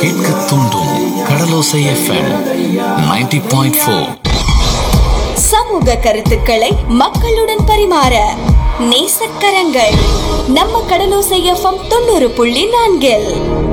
கேட்க தூண்டும் கடலோசை FM 90.4 point four சமூக கருத்துக்களை மக்களுடன் பரிமாற நேசக்கரங்கள் நம்ம கடலோசை எஃப்எம் தொண்ணூறு புள்ளி நான்கில்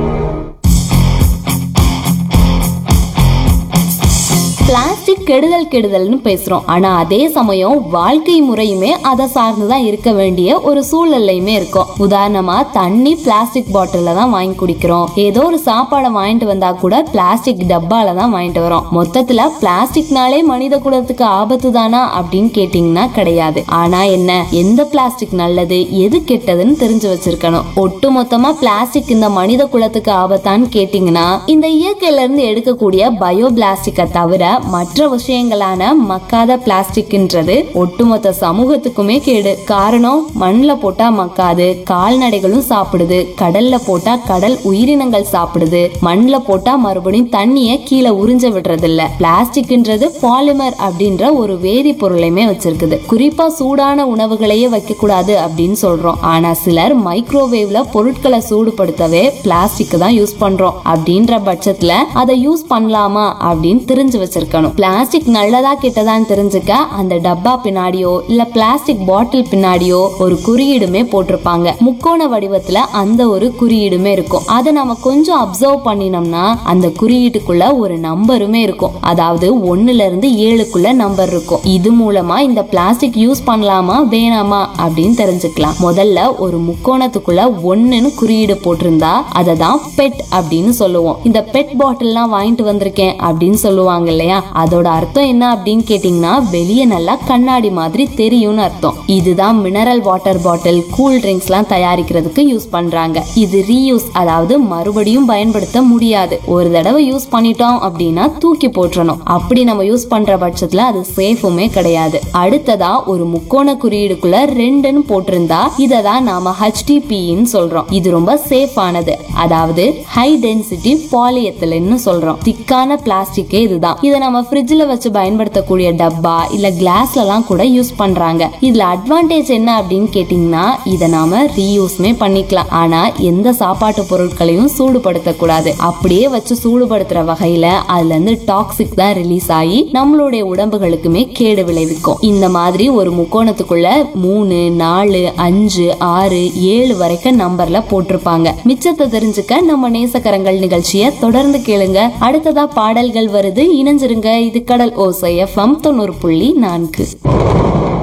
பிளாஸ்டிக் கெடுதல் கெடுதல்னு பேசுறோம் ஆனா அதே சமயம் வாழ்க்கை முறையுமே அதை சார்ந்துதான் இருக்க வேண்டிய ஒரு சூழ்நிலையுமே இருக்கும் உதாரணமா தண்ணி பிளாஸ்டிக் பாட்டில்ல தான் வாங்கி குடிக்கிறோம் ஏதோ ஒரு சாப்பாடை வாங்கிட்டு வந்தா கூட பிளாஸ்டிக் டப்பால தான் வாங்கிட்டு வரோம் மொத்தத்துல பிளாஸ்டிக்னாலே மனித குலத்துக்கு ஆபத்து தானா அப்படின்னு கேட்டீங்கன்னா கிடையாது ஆனா என்ன எந்த பிளாஸ்டிக் நல்லது எது கெட்டதுன்னு தெரிஞ்சு வச்சிருக்கணும் ஒட்டு மொத்தமா பிளாஸ்டிக் இந்த மனித குலத்துக்கு ஆபத்தான்னு கேட்டீங்கன்னா இந்த இயற்கையில இருந்து எடுக்கக்கூடிய பயோ பிளாஸ்டிக்கை தவிர மற்ற விஷயங்களான மக்காத பிளாஸ்டிக்ன்றது ஒட்டுமொத்த சமூகத்துக்குமே கேடு காரணம் மண்ணுல போட்டா மக்காது கால்நடைகளும் சாப்பிடுது கடல்ல போட்டா கடல் உயிரினங்கள் சாப்பிடுது மண்ணுல போட்டா மறுபடியும் தண்ணிய கீழே உறிஞ்ச விடுறது இல்ல பிளாஸ்டிக்ன்றது பாலிமர் அப்படின்ற ஒரு வேதிப்பொருளையுமே வச்சிருக்குது குறிப்பா சூடான உணவுகளையே வைக்க கூடாது அப்படின்னு சொல்றோம் ஆனா சிலர் மைக்ரோவேவ்ல பொருட்களை சூடுபடுத்தவே பிளாஸ்டிக் தான் யூஸ் பண்றோம் அப்படின்ற பட்சத்துல அதை யூஸ் பண்ணலாமா அப்படின்னு தெரிஞ்சு வச்சிருக்கணும் பிளாஸ்டிக் நல்லதா கெட்டதான்னு தெரிஞ்சுக்க அந்த டப்பா பின்னாடியோ இல்ல பிளாஸ்டிக் பாட்டில் பின்னாடியோ ஒரு குறியீடுமே போட்டிருப்பாங்க முக்கோண வடிவத்துல அந்த ஒரு குறியீடுமே இருக்கும் அதை நம்ம கொஞ்சம் அப்சர்வ் பண்ணினோம்னா அந்த குறியீட்டுக்குள்ள ஒரு நம்பருமே இருக்கும் அதாவது ஒண்ணுல இருந்து ஏழுக்குள்ள நம்பர் இருக்கும் இது மூலமா இந்த பிளாஸ்டிக் யூஸ் பண்ணலாமா வேணாமா அப்படின்னு தெரிஞ்சுக்கலாம் முதல்ல ஒரு முக்கோணத்துக்குள்ள ஒண்ணுன்னு குறியீடு போட்டிருந்தா அதை தான் பெட் அப்படின்னு சொல்லுவோம் இந்த பெட் பாட்டில்லாம் வாங்கிட்டு வந்திருக்கேன் அப்படின்னு சொல்லுவாங்க இல்லையா அதோட அர்த்தம் என்ன அப்படின்னு கேட்டீங்கன்னா வெளியே நல்லா கண்ணாடி மாதிரி தெரியும்னு அர்த்தம் இதுதான் mineral water bottle cool drinks எல்லாம் தயாரிக்கிறதுக்கு யூஸ் பண்றாங்க இது ரீயூஸ் அதாவது மறுபடியும் பயன்படுத்த முடியாது ஒரு தடவை யூஸ் பண்ணிட்டோம் அப்படின்னா தூக்கி போட்டுறணும் அப்படி நம்ம யூஸ் பண்ற பட்சத்துல அது சேஃபுமே கிடையாது அடுத்ததா ஒரு முக்கோண குறியீடுக்குள்ள ரெண்டுன்னு போட்டிருந்தா இதை தான் நாம ஹெச்டிபின்னு சொல்றோம் இது ரொம்ப சேஃப் ஆனது அதாவது ஹை டென்சிட்டி பாலியத்திலன்னு சொல்றோம் திக்கான பிளாஸ்டிக்கே இதுதான் இதை நம்ம ஃப்ரிட்ஜ்ல வச்சு பயன்படுத்தக்கூடிய டப்பா இல்ல கிளாஸ்ல எல்லாம் கூட யூஸ் பண்றாங்க இதுல அட்வான்டேஜ் என்ன அப்படின்னு கேட்டீங்கன்னா இதை நாம ரீயூஸ்மே பண்ணிக்கலாம் ஆனா எந்த சாப்பாட்டு பொருட்களையும் சூடுபடுத்த கூடாது அப்படியே வச்சு சூடுபடுத்துற வகையில அதுல இருந்து டாக்ஸிக் தான் ரிலீஸ் ஆகி நம்மளுடைய உடம்புகளுக்குமே கேடு விளைவிக்கும் இந்த மாதிரி ஒரு முக்கோணத்துக்குள்ள மூணு நாலு அஞ்சு ஆறு ஏழு வரைக்கும் நம்பர்ல போட்டிருப்பாங்க மிச்சத்தை தெரிஞ்சுக்க நம்ம நேசக்கரங்கள் நிகழ்ச்சியை தொடர்ந்து கேளுங்க அடுத்ததா பாடல்கள் வருது இணைஞ்சிருங்க இது கடல் ஓசை எஃப்எம் தொண்ணூறு புள்ளி நான்கு